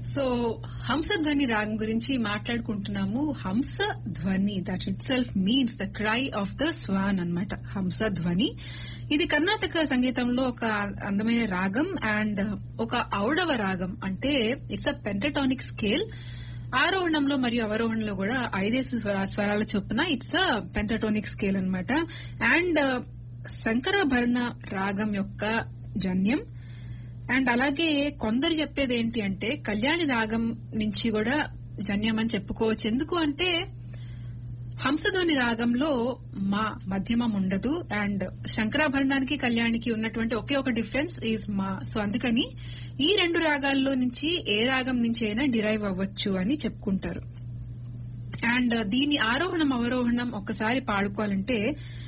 so హంసధ్వని రాగం గురించి మాట్లాడుకుంటున్నాము Hamsadhwani that itself means the cry of the swan అన్నమాట హంస ధ్వని ఇది కర్ణాటక సంగీతంలో ఒక అందమైన రాగం అండ్ ఒక ఔడవ రాగం అంటే ఇట్స్ అ పెంటటానిక్ స్కేల్ ఆరోహణంలో మరియు అవరోహణలో కూడా ఐదేసి స్వరా- స్వరాల చొప్పున ఇట్స్ అ పెంటటోనిక్ స్కేల్ అన్నమాట అండ్ శంకరభరణ రాగం యొక్క జన్యం అండ్ అలాగే కొందరు చెప్పేది ఏంటి అంటే కళ్యాణి రాగం నుంచి కూడా జన్యం అని చెప్పుకోవచ్చు ఎందుకు అంటే హంసధ్వని రాగంలో మా మధ్యమం ఉండదు అండ్ శంకరాభరణానికి కళ్యాణికి ఉన్నటువంటి ఒకే ఒక డిఫరెన్స్ ఈజ్ మా సో అందుకని ఈ రెండు రాగాల్లో నుంచి ఏ రాగం నుంచి అయినా డిరైవ్ అవ్వచ్చు అని చెప్పుకుంటారు అండ్ దీని ఆరోహణం అవరోహణం ఒక్కసారి పాడుకోవాలంటే